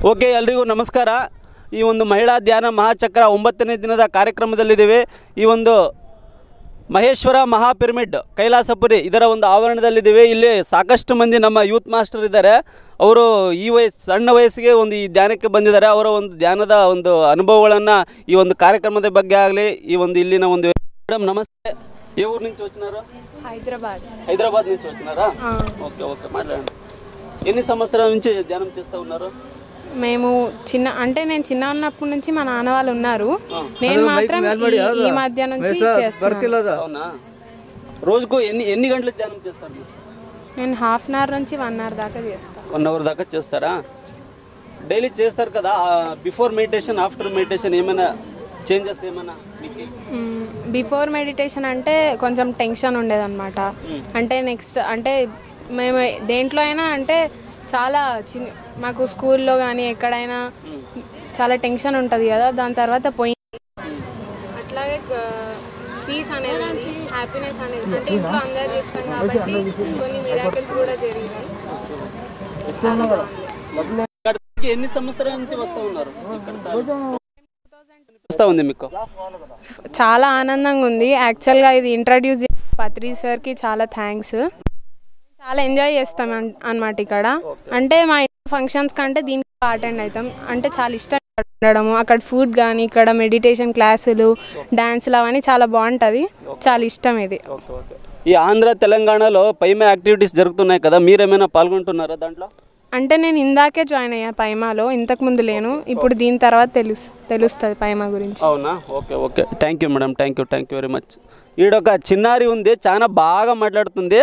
Okay ಎಲ್ರಿಗೂ ನಮಸ್ಕಾರ ಈ ಒಂದು ಮಹಿಳಾ ಧ್ಯಾನ ಮಹಾಚಕ್ರ ಒಂಬತ್ತನೇ ದಿನದ ಕಾರ್ಯಕ್ರಮದಲ್ಲಿದ್ದೇವೆ ಈ ಒಂದು ಮಹೇಶ್ವರ ಮಹಾಪಿರಮಿಡ್ ಕೈಲಾಸಪುರಿ ಇದರ ಒಂದು ಆವರಣದಲ್ಲಿದ್ದೇವೆ ಇಲ್ಲಿ ಸಾಕಷ್ಟು ಮಂದಿ ನಮ್ಮ ಯೂತ್ ಮಾಸ್ಟರ್ ಇದ್ದಾರೆ ಅವರು ಈ ವಯಸ್ಸು ಸಣ್ಣ ವಯಸ್ಸಿಗೆ ಒಂದು ಈ ಧ್ಯಾನಕ್ಕೆ ಬಂದಿದ್ದಾರೆ ಅವರ ಒಂದು ಧ್ಯಾನದ ಒಂದು ಅನುಭವಗಳನ್ನು ಈ ಒಂದು కార్యక్రమದ ಬಗ್ಗೆ ಆಗಲಿ ఈ ಒಂದು ఇల్లిన ಒಂದು మేడం నమస్తే ఏ ఊరు నుంచి వచ్చినారు హైదరాబాద్ హైదరాబాద్ నుంచి వచ్చినారా ఓకే ఓకే మాట్లాడండి ఎన్ని సంవత్సరాల నుంచి ధ్యానం చేస్తూ ఉన్నారు మేము చిన్న అంటే నేను చిన్న ఉన్నప్పటి నుంచి మా నాన్న వాళ్ళు ఉన్నారు నేను మాత్రం ఈ- ఈ మధ్య నుంచి చేస్తున్నాను అవునా రోజుకు ఎన్ని ఎన్ని గంటలు ధ్యానం చేస్తారు మీరు నేను హాఫ్ అన్ అవర్ నుంచి వన్ అవర్ దాకా చేస్తాను వన్ అవర్ దాకా చేస్తారా డైలీ చేస్తారు కదా బిఫోర్ మెడిటేషన్ ఆఫ్టర్ మెడిటేషన్ ఏమైనా చేంజెస్ ఏమైనా మీకు బిఫోర్ మెడిటేషన్ అంటే కొంచెం టెన్షన్ ఉండేదన్నమాట అంటే నెక్స్ట్ అంటే మేము దేంట్లో అయినా అంటే చాలా చిన్న మాకు స్కూల్లో కానీ ఎక్కడైనా చాలా టెన్షన్ ఉంటుంది కదా దాని తర్వాత పోయి అట్లాగే పీస్ అనేది హ్యాపీనెస్ అనేది అంటే ఇంట్లో అందరు చేస్తాం కాబట్టి కొన్ని మిరాకిల్స్ కూడా జరిగినాయి చాలా బాగుంది. ఇక్కడికి ఎన్ని సంవత్సరాల నుంచి వస్తూ ఉన్నారు ఇక్కడ వస్తూ ఉంది మీకు చాలా ఆనందంగా ఉంది యాక్చువల్గా ఇది ఇంట్రడ్యూస్ చేసిన పత్రి సార్కి చాలా థ్యాంక్స్ చాలా ఎంజాయ్ చేస్తాం అన్- అన్నమాట ఇక్కడ అంటే మా ఫంక్షన్స్ కంటే దీనికి అటెండ్ అవుతాం అంటే చాలా ఇష్టం ఇక్కడ ఉండడము అక్కడ ఫుడ్ కానీ ఇక్కడ మెడిటేషన్ క్లాసులు డ్యాన్సులు అవన్నీ చాలా బాగుంటుంది చాలా ఇష్టం ఇది ఓకే ఓకే ఈ ఆంధ్ర తెలంగాణలో పైమే యాక్టివిటీస్ జరుగుతున్నాయి కదా మీరేమైనా పాల్గొంటున్నారా దాంట్లో అంటే నేను ఇందాకే జాయిన్ అయ్యా పైమాలో ఇంతకుముందు లేను ఇప్పుడు దీని తర్వాత తెలుసు తెలుస్తుంది పైమా గురించి అవునా okay okay thank you madam thank you thank you very much ఈడొక చిన్నారి ఉంది చాలా బాగా మాట్లాడుతుంది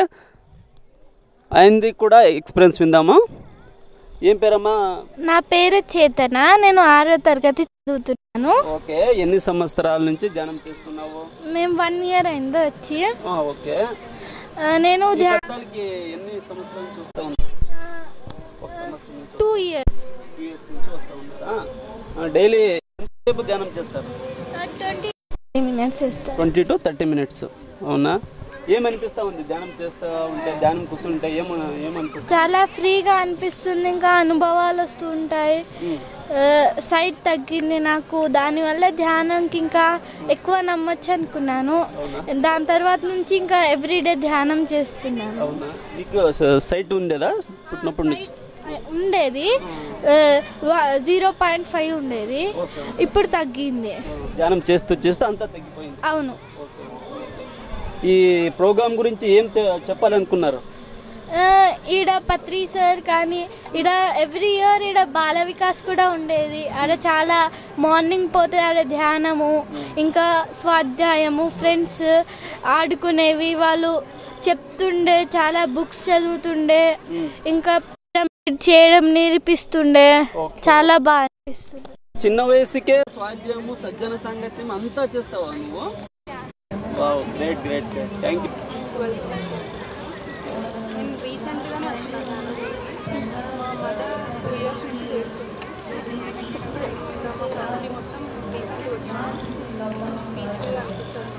ఆయనది కూడా ఎక్స్పీరియన్స్ విందాము ఏం పేరమ్మా నా పేరు చేతన నేను ఆరో తరగతి చదువుతున్నాను ఓకే ఎన్ని సంవత్సరాల నుంచి ధ్యానం చేస్తున్నావు మేము వన్ ఇయర్ అయింది వచ్చి ఆ, ఓకే ఆ, నేను ఈ కట్టాలకి ఎన్ని సంవత్సరాల నుంచి వస్తా ఉన్నారు ఒక సంవత్సరం నుంచి టూ ఇయర్స్ టూ ఇయర్స్ నుంచి వస్తా ఉన్నారా డైలీ ఎంతసేపు ధ్యానం చేస్తారు ట్వంటీ మినిట్స్ ఇస్తాను ట్వంటీ టు థర్టీ మినిట్స్ అవునా ఏమనిపిస్తా ఉంది ధ్యానం చేస్తా ఉంటే ధ్యానం కూర్చుంటే ఏమ ఏమనిపిస్తుంది చాలా ఫ్రీగా అనిపిస్తుంది ఇంకా అనుభవాలు వస్తూ ఉంటాయి సైట్ తగ్గింది నాకు దానివల్ల ధ్యానంకి ఇంకా ఎక్కువ నమ్మొచ్చు అనుకున్నాను దాని తర్వాత నుంచి ఇంకా ఎవ్రీడే ధ్యానం చేస్తున్నాను అవునా నీకు సైట్ ఉండేదా పుట్టినప్పటి నుంచి ఉండేది జీరో పాయింట్ ఫైవ్ ఉండేది ఇప్పుడు తగ్గింది ధ్యానం చేస్తూ చేస్తూ అంతా తగ్గిపోయింది అవును ఈ ప్రోగ్రామ్ గురించి ఏం తె- చెప్పాలనుకున్నారు ఆ, ఈడ పత్రి సార్ కానీ ఈడ ఎవ్రీ ఇయర్ ఈడ బాల వికాస్ కూడా ఉండేది ఆడ చాలా మార్నింగ్ పోతే ఆడ ధ్యానము ఇంకా స్వాధ్యాయము ఫ్రెండ్స్ ఆడుకునేవి వాళ్ళు చెప్తుండే చాలా బుక్స్ చదువుతుండే ఇంకా pyramid చేయడం నేర్పిస్తుండే చాలా బాగా అనిపిస్తుంది చిన్న వయసుకే స్వాధ్యాయము సజ్జన సాంగత్యం అంతా చేస్తావా నువ్వు wow great great great thank you నేను రీసెంట్గానే వచ్చినాను మా మదర్ టూ ఇయర్స్ నుంచి చేస్తుంది ఇప్పుడు ఇంకా మా ఫ్యామిలీ మొత్తం రీసెంట్గా వచ్చినాం కొంచెం పీస్ఫుల్ అనిపిస్తుంది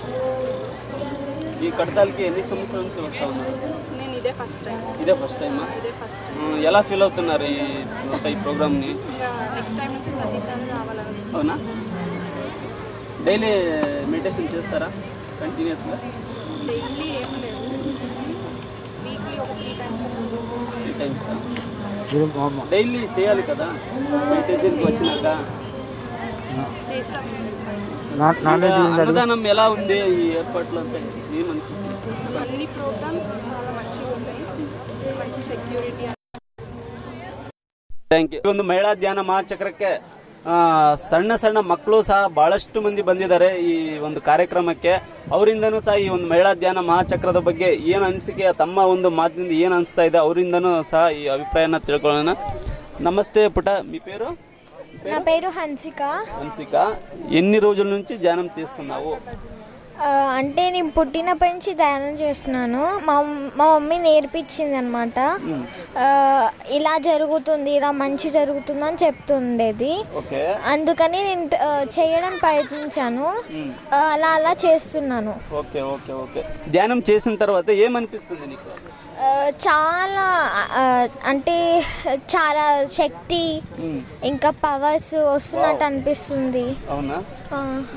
ఈ కడతాలకి ఎన్ని సంవత్సరాల నుంచి వస్తా ఉన్నారు నేను ఇదే ఫస్ట్ టైం ఇదే ఫస్ట్ టైమా ఇదే ఫస్ట్ టైం ఎలా ఫీల్ అవుతున్నారు ఈ మొత్తం ఈ ప్రోగ్రామ్ని ఇంకా నెక్స్ట్ టైం నుంచి ప్రతిసారి రావాలని అవునా డైలీ మెడిటేషన్ చేస్తారా కంటిన్యూస్గా డైలీ ఏం లేదు వీక్లీ ఒక three times three times daily చేయాలి కదా మెడిటేషన్కి వచ్చినాక చేస్తాం ఇంకా అన్నదానం ఎలా ఉంది ఈ ఏర్పాట్లు అంతా ఏమనిపిస్తుంది అన్ని ప్రోగ్రామ్స్ చాలా మంచిగా ఉంటాయి మంచి సెక్యూరిటీ ಥ್ಯಾಂಕ್ ಯು ಒಂದು ಮಹಿಳಾ ಧ್ಯಾನ ಮಹಾಚಕ್ರಕ್ಕೆ ಆ, ಸಣ್ಣ ಸಣ್ಣ ಮಕ್ಕಳು ಸಹ ಬಹಳಷ್ಟು ಮಂದಿ ಬಂದಿದ್ದಾರೆ ಈ ಒಂದು ಕಾರ್ಯಕ್ರಮಕ್ಕೆ ಅವರಿಂದನೂ ಸಹ ಈ ಒಂದು ಮಹಿಳಾ ಧ್ಯಾನ ಮಹಾಚಕ್ರದ ಬಗ್ಗೆ ಏನು ಅನಿಸಿಕೆ ತಮ್ಮ ಒಂದು ಮಾತಿನಿಂದ ಏನು ಅನಿಸ್ತಾ ಇದೆ ಅವರಿಂದನೂ ಸಹ ಈ ಅಭಿಪ್ರಾಯನ ತಿಳ್ಕೊಳ್ಳೋಣ నమస్తే పుట మీ పేరు నా పేరు హన్సిక హన్సిక ఎన్ని రోజుల నుంచి ధ్యానం చేస్తున్నావు ఆ, అంటే నేను పుట్టినప్పటి నుంచి ధ్యానం చేస్తున్నాను మా మా మమ్మీ నేర్పించింది అనమాట ఇలా జరుగుతుంది ఇలా మంచి జరుగుతుంది అని చెప్తుండేది ఓకే అందుకని నేను ఆ, చేయడం ప్రయత్నించాను ఆ, అలా అలా చేస్తున్నాను ఓకే ఓకే ఓకే ధ్యానం చేసిన తర్వాత ఏమనిపిస్తుంది నీకు ఆ, ఆ, చాలా ఆ, అంటే చాలా శక్తి ఉమ్, ఇంకా పవర్స్ వస్తున్నట్టు అనిపిస్తుంది అవునా ఆ,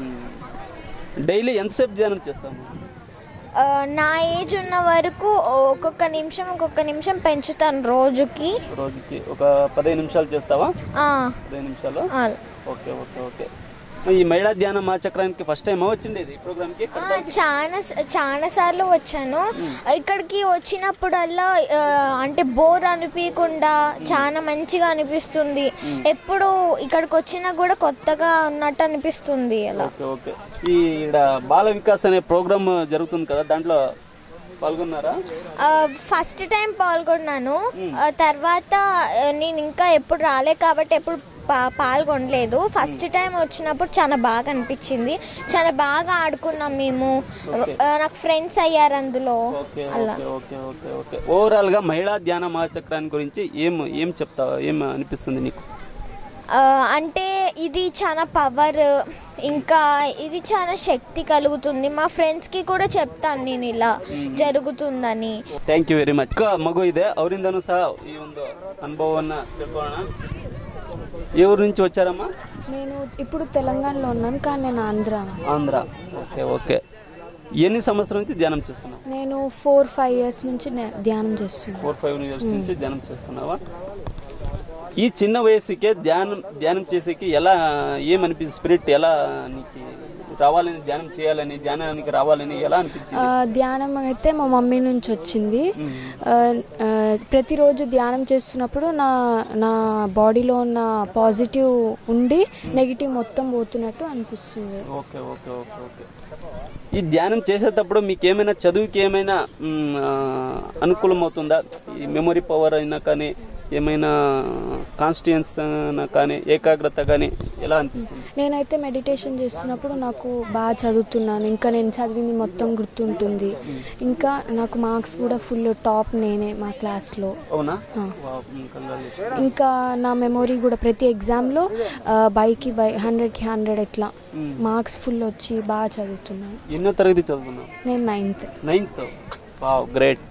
డైలీ ఎంతసేపు ధ్యానం చేస్తాము ఆ, నా ఏజ్ ఉన్న వరకు ఒక్కొక్క నిమిషం ఒక్కొక్క నిమిషం పెంచుతాను రోజుకి రోజుకి ఒక పదిహేను నిమిషాలు చేస్తావా ఆ, పదిహేను నిమిషాలు ఆ, ఓకే ఓకే ఓకే ఈ మహిళా ధ్యాన మహాచక్రానికి ఫస్ట్ టైం వచ్చింది ఇది ప్రోగ్రామ్కి ఆ, చాలా స- చాలా సార్లు వచ్చాను ఇక్కడికి వచ్చినప్పుడల్లా ఆ, అంటే బోర్ అనిపించకుండా చాలా మంచిగా అనిపిస్తుంది ఎప్పుడు ఇక్కడికి వచ్చినా కూడా కొత్తగా ఉన్నట్టు అనిపిస్తుంది అలా ఓకే ఓకే ఈ ఈడ బాల వికాస్ అనే ప్రోగ్రామ్ జరుగుతుంది కదా దాంట్లో పాల్గొన్నారా ఫస్ట్ టైం పాల్గొన్నాను ఆ, తర్వాత ఆ, నేను ఇంకా ఎప్పుడు రాలే కాబట్టి ఎప్పుడు పా- పాల్గొనలేదు ఫస్ట్ టైం వచ్చినప్పుడు చాలా బాగా అనిపించింది చాలా బాగా ఆడుకున్నాం మేము ఆ, నాకు ఫ్రెండ్స్ అయ్యారు అందులో ఓకే అలా ఓకే ఓకే ఓకే ఓకే ఓవరాల్గా మహిళా ధ్యాన మహాచక్రాన్ని గురించి ఏం ఏం చెప్తావు ఏం అనిపిస్తుంది నీకు ఆ, అంటే ఇది చాలా పవర్ ఇంకా ఇది చాలా శక్తి కలుగుతుంది మా ఫ్రెండ్స్కి కూడా చెప్తాను నేను ఇలా జరుగుతుందని ಥ್ಯಾಂಕ್ ಯು ವೆರಿ ಮಚ್ ಅಕ್ಕ ಮಗು ಇದೆ ಅವರಿಂದನೂ ಸಹ ಈ ಒಂದು ಅನುಭವವನ್ನು ತಿಳ್ಕೊಳ್ಳೋಣ ఏ ఊరు నుంచి వచ్చారమ్మా నేను ఇప్పుడు తెలంగాణలో ఉన్నాను కానీ నేను ఆంధ్ర ఆంధ్ర ఓకే ఓకే ఎన్ని సంవత్సరాల నుంచి ధ్యానం చేస్తున్నావు నేను ఫోర్ ఫైవ్ ఇయర్స్ నుంచి నే- ధ్యానం చేస్తున్నాను ఫోర్ ఫైవ్ ఇయర్స్ నుంచి ధ్యానం చేస్తున్నావా ఈ చిన్న వయసుకే ధ్యానం ధ్యానం చేసేకి ఎలా ఏమనిపించింది స్పిరిట్ ఎలా నీకు రావాలని ధ్యానం చేయాలని ధ్యానానికి రావాలని ఎలా అనిపించింది ఆ, ధ్యానం అయితే మా మమ్మీ నుంచి వచ్చింది ఆ, ఆ, ప్రతిరోజు ధ్యానం చేస్తున్నప్పుడు నా నా బాడీలో ఉన్న పాజిటివ్ ఉండి నెగిటివ్ మొత్తం పోతున్నట్టు అనిపిస్తుంది ఓకే ఓకే ఓకే ఓకే ఈ ధ్యానం చేసేటప్పుడు మీకు ఏమైనా చదువుకి ఏమైనా మ్, ఆ, అనుకూలం అవుతుందా ఈ మెమొరీ పవర్ అయినా కానీ ఏమైనా కాన్స్టియన్స్ అయినా కానీ ఏకాగ్రత కానీ ఎలా అనిపిస్తుంది నేనైతే మెడిటేషన్ చేస్తున్నప్పుడు నాకు బాగా చదువుతున్నాను ఇంకా నేను చదివింది మొత్తం గుర్తుంటుంది ఇంకా నాకు మార్క్స్ కూడా ఫుల్ టాప్ నేనే మా క్లాస్లో అవునా ఆ. Wow, hmm, congratulations. ఇంకా నా మెమొరీ కూడా ప్రతి ఎగ్జామ్లో బైకి బై హండ్రెడ్కి హండ్రెడ్ ఇట్లా మ్. మార్క్స్ ఫుల్ వచ్చి బాగా చదువుతున్నాను ఎన్నో తరగతి చదువుతున్నావు నేను నైన్త్ నైన్త్ వావ్ గ్రేట్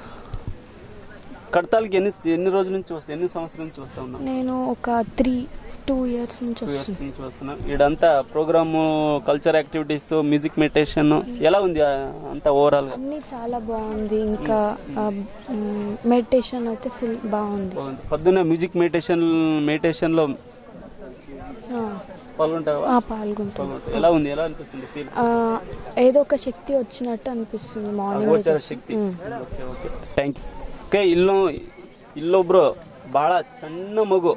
కడతాలకి ఎన్ని ఎన్ని రోజుల నుంచి వస్తా ఎన్ని సంవత్సరాల నుంచి వస్తా ఉన్నావు నేను ఒక త్రీ టూ ఇయర్స్ నుంచి టూ ఇయర్స్ వస్తున్నాను నుంచి వస్తున్నాం ఇడంతా programme culture activities music meditation ఎలా ఉంది ఆ, అంతా ఓవరాల్గా అన్నీ చాలా బాగుంది ఇంకా మెడిటేషన్ అయితే ఫుల్ బాగుంది బాగుంది. పొద్దున్న మ్యూజిక్ మెడిటేషన్ మెడిటేషన్లో ఆ, పాల్గొంటావా ఆ, పాల్గొంటాను పాల్గొంటావు ఎలా ఉంది ఎలా అనిపిస్తుంది ఫీల్ ఆ, ఏదో ఒక శక్తి వచ్చినట్టు అనిపిస్తుంది ಅಗೋಚರ మార్నింగ్ ಶಕ್ತಿ okay okay thank you okay ಇಲ್ಲೋ ಇಲ್ಲೊಬ್ರು ಭಾಳ ಸಣ್ಣ ಮಗು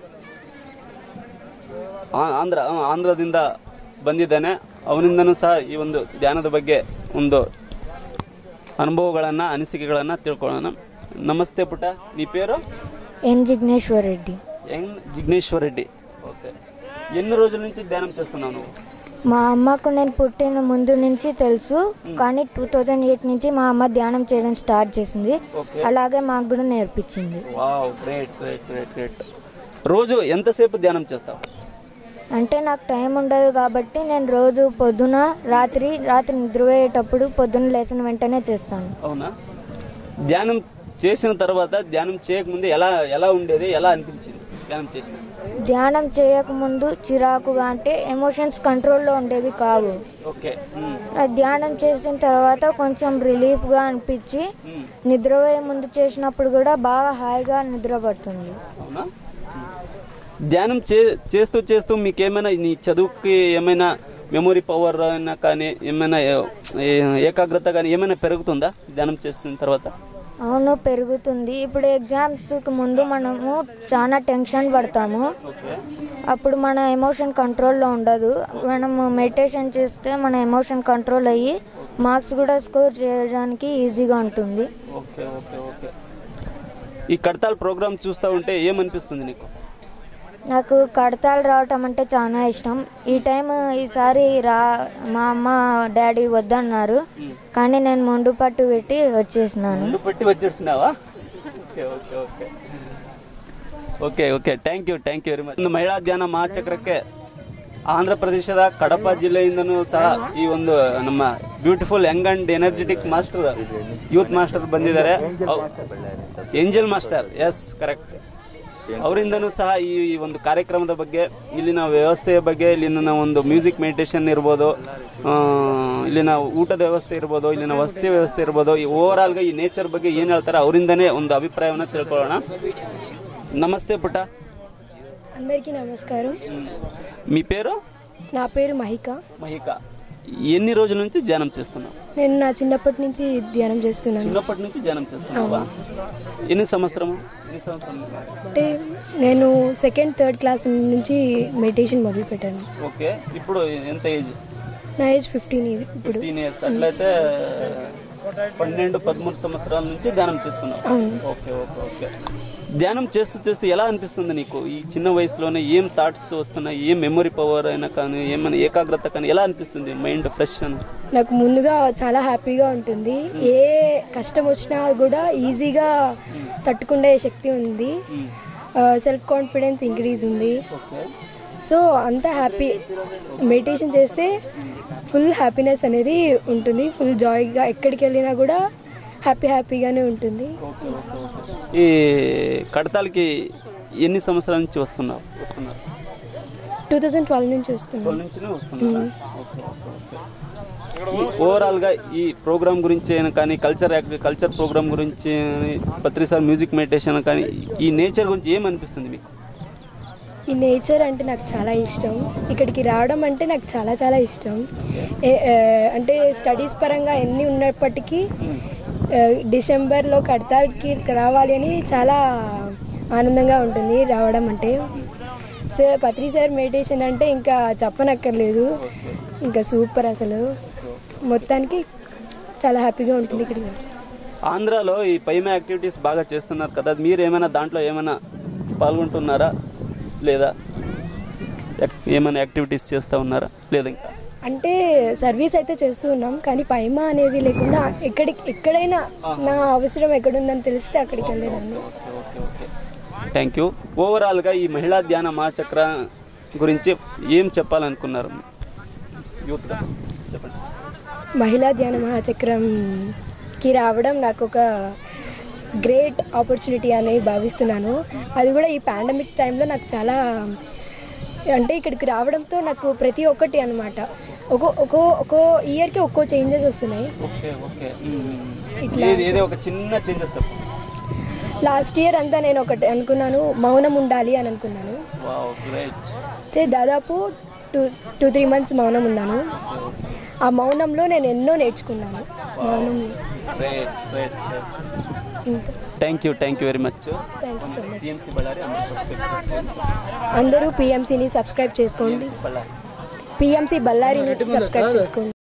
ಆ- ಆಂಧ್ರ ಆ, ಆಂಧ್ರದಿಂದ ಬಂದಿದ್ದಾನೆ ಅವನಿಂದನೂ ಸಹ ಈ ಒಂದು ಧ್ಯಾನದ ಬಗ್ಗೆ ಒಂದು ಅನುಭವಗಳನ್ನು ಅನಿಸಿಕೆಗಳನ್ನು ತಿಳ್ಕೊಳ್ಳೋಣ ನಮಸ್ತೆ ಪುಟ್ಟ నీ పేరు N Jigneshwar Reddy N Jigneshwar Reddy okay ఎన్ని రోజుల నుంచి ధ్యానం చేస్తున్నావు నువ్వు మా అమ్మకు నేను పుట్టిన ముందు నుంచి తెలుసు కానీ టూ థౌజండ్ ఎయిట్ నుంచి మా అమ్మ ధ్యానం చేయడం స్టార్ట్ చేసింది ఓకే అలాగే మాకు కూడా నేర్పించింది wow great great great great రోజు ఎంతసేపు ధ్యానం చేస్తావు అంటే నాకు టైం ఉండదు కాబట్టి నేను రోజు పొద్దున రాత్రి రాత్రి నిద్రపోయేటప్పుడు పొద్దున లేచిన వెంటనే చేస్తాను అవునా ధ్యానం చేసిన తర్వాత ధ్యానం చేయకముందు ఎలా ఎలా ఉండేది ఎలా అనిపించింది ధ్యానం చేసిన ధ్యానం చేయకముందు చిరాకుగా అంటే ఎమోషన్స్ కంట్రోల్లో ఉండేవి కావు ఓకే ఉమ్, ఆ ధ్యానం చేసిన తర్వాత కొంచెం రిలీఫ్గా అనిపించి ఉమ్, నిద్రపోయే ముందు చేసినప్పుడు కూడా బాగా హాయిగా నిద్ర పడుతుంది అవునా ఉమ్. ధ్యానం చే చేస్తూ చేస్తూ మీకు ఏమైనా నీ చదువుకి ఏమైనా మెమొరీ పవర్ అయినా కానీ ఏమైనా ఏ- ఏ- ఏకాగ్రత కానీ ఏమైనా పెరుగుతుందా ధ్యానం చేసిన తర్వాత అవును పెరుగుతుంది ఇప్పుడు ఎగ్జామ్స్కి ముందు మనము చాలా టెన్షన్ పడతాము ఓకే అప్పుడు మన ఎమోషన్ కంట్రోల్లో ఉండదు మనము మెడిటేషన్ చేస్తే మన ఎమోషన్ కంట్రోల్ అయ్యి మార్క్స్ కూడా స్కోర్ చేయడానికి ఈజీగా ఉంటుంది ఓకే ఓకే ఓకే ఈ కడతాల్ ప్రోగ్రామ్ చూస్తూ ఉంటే ఏమనిపిస్తుంది నీకు నాకు కడతాలు రావటం అంటే చాలా ఇష్టం ఈ టైం ఈసారి రా మా అమ్మ డాడీ వద్దన్నారు కానీ నేను మొండు పట్టు పెట్టి వచ్చేసినాను ముందు పెట్టి వచ్చేసినావా okay okay okay okay okay thank you thank you very much ಒಂದು ಮಹಿಳಾ ಧ್ಯಾನ ಮಹಾಚಕ್ರಕ್ಕೆ ಆಂಧ್ರ ಪ್ರದೇಶದ ಕಡಪ ಜಿಲ್ಲೆಯಿಂದನೂ ಸಹ ಈ ಒಂದು ನಮ್ಮ beautiful young and energetic master youth master ಬಂದಿದ್ದಾರೆ ಏಂಜಲ್ ಮಾಸ್ಟರ್ ಎಸ್ ಕರೆಕ್ಟ್ ಅವರಿಂದನೂ ಸಹ ಈ ಈ ಒಂದು ಕಾರ್ಯಕ್ರಮದ ಬಗ್ಗೆ ಇಲ್ಲಿನ ವ್ಯವಸ್ಥೆಯ ಬಗ್ಗೆ ಇಲ್ಲಿನ ಒಂದು ಮ್ಯೂಸಿಕ್ ಮೆಡಿಟೇಷನ್ ಇರ್ಬೋದು ಆ, ಇಲ್ಲಿನ ಊಟದ ವ್ಯವಸ್ಥೆ ಇರ್ಬೋದು ಇಲ್ಲಿನ ವಸತಿ ವ್ಯವಸ್ಥೆ ಇರ್ಬೋದು ಈ ಓವರ್ ಆಲ್గా ಈ ನೇಚರ್ ಬಗ್ಗೆ ಏನು ಹೇಳ್ತಾರೆ ಅವರಿಂದನೇ ಒಂದು ಅಭಿಪ್ರಾಯವನ್ನು ತಿಳ್ಕೊಳ್ಳೋಣ నమస్తే పుట్ట అందరికీ నమస్కారం మీ పేరు నా పేరు మహిక మహిక ఎన్ని రోజుల నుంచి ధ్యానం చేస్తున్నావు నేను నా చిన్నప్పటి నుంచి ధ్యానం చేస్తున్నాను చిన్నప్పటి నుంచి ధ్యానం చేస్తున్నావా ఎన్ని సంవత్సరము ఎన్ని సంవత్సరం అంటే నేను సెకండ్ థర్డ్ క్లాస్ నుంచి మెడిటేషన్ మొదలుపెట్టాను ఓకే ఇప్పుడు ఎంత ఏజ్ నా ఏజ్ ఫిఫ్టీన్ ఇప్పుడు ఫిఫ్టీన్ ఇయర్స్ అట్లయితే పన్నెండు పదమూడు సంవత్సరాల నుంచి ధ్యానం చేస్తున్నావు అవును. ఓకే ఓకే ఓకే ధ్యానం చేస్తూ చేస్తూ ఎలా అనిపిస్తుంది నీకు ఈ చిన్న వయసులోనే ఏం థాట్స్ వస్తున్నాయి ఏం మెమొరీ పవర్ అయినా కానీ ఏమైనా ఏకాగ్రత కానీ ఎలా అనిపిస్తుంది మైండ్ ఫ్రెష్ అని నాకు ముందుగా చాలా హ్యాపీగా ఉంటుంది ఏ కష్టం వచ్చినా కూడా ఈజీగా తట్టుకునే శక్తి ఉంది సెల్ఫ్ కాన్ఫిడెన్స్ ఇంక్రీజ్ ఉంది ఓకే సో అంత హ్యాపీ మెడిటేషన్ చేస్తే ఫుల్ హ్యాపీనెస్ అనేది ఉంటుంది ఫుల్ జాయ్గా ఎక్కడికి వెళ్ళినా కూడా హ్యాపీ హ్యాపీగానే ఉంటుంది ఈ కడతాలకి ఎన్ని సంవత్సరాల నుంచి వస్తున్నావు వస్తున్నారు టూ థౌజండ్ ట్వెల్వ్ నుంచి వస్తున్నాను ట్వెల్వ్ నుంచినే వస్తున్నారా ఓకే ఓకే ఓకే ఓవరాల్గా ఈ ప్రోగ్రామ్ గురించి అయినా కానీ కల్చర్ యాక్ట్ కల్చర్ ప్రోగ్రామ్ గురించి పత్రిసార్ మ్యూజిక్ మెడిటేషన్ కానీ ఈ నేచర్ గురించి ఏమనిపిస్తుంది మీకు ఈ నేచర్ అంటే నాకు చాలా ఇష్టం ఇక్కడికి రావడం అంటే నాకు చాలా చాలా ఇష్టం ఏ- ఏ, అంటే స్టడీస్ పరంగా ఎన్ని ఉన్నప్పటికీ ఏ, డిసెంబర్లో కడతాకి రావాలి అని చాలా ఆనందంగా ఉంటుంది రావడం అంటే సార్ పత్రి సార్ మెడిటేషన్ అంటే ఇంకా చెప్పనక్కర్లేదు ఇంకా సూపర్ అసలు మొత్తానికి చాలా హ్యాపీగా ఉంటుంది ఇక్కడికి ఆంధ్రాలో ఈ పైమ యాక్టివిటీస్ బాగా చేస్తున్నారు కదా మీరు ఏమైనా దాంట్లో ఏమైనా పాల్గొంటున్నారా లేదా యాక్- ఏమైనా యాక్టివిటీస్ చేస్తూ ఉన్నారా లేదా ఇంకా అంటే సర్వీస్ అయితే చేస్తూ ఉన్నాం కానీ పైమా అనేది లేకుండా ఎక్కడి ఎక్కడైనా నా అవసరం ఎక్కడుందని తెలిస్తే అక్కడికి వెళ్ళేదాన్ని థ్యాంక్ యూ ఓవరాల్గా ఈ మహిళా ధ్యాన మహాచక్ర గురించి ఏం చెప్పాలనుకున్నారు యూత్గా చెప్పండి మహిళా ధ్యాన మహాచక్రంకి రావడం నాకు ఒక గ్రేట్ ఆపర్చునిటీ అని భావిస్తున్నాను అది కూడా ఈ పాండమిక్ టైంలో నాకు చాలా అంటే ఇక్కడికి రావడంతో నాకు ప్రతి ఒక్కటి అనమాట ఒక్కో ఒక్కో ఒక్కో ఇయర్కి ఒక్కో చేంజెస్ వస్తున్నాయి ఓకే ఓకే ఇట్లా. ఏది ఏదో ఒక చిన్న చేంజెస్ చెప్పు లాస్ట్ ఇయర్ అంతా నేను ఒకటి అనుకున్నాను మౌనం ఉండాలి అని అనుకున్నాను వావ్ గ్రేట్ అయితే దాదాపు టూ టూ త్రీ మంత్స్ మౌనం ఉన్నాను ఆ మౌనంలో నేను ఎన్నో నేర్చుకున్నాను మౌనం గ్రేట్ గ్రేట్ ఇంకా thank you thank you very much thank you so much TMC Ballari అందరూ సబ్స్క్రైబ్ చేసుకోండి అందరూ పిఎంసీని సబ్స్క్రైబ్ చేసుకోండి బళ్ళారి పిఎంసీ బళ్ళారిని సబ్స్క్రైబ్ చేసుకోండి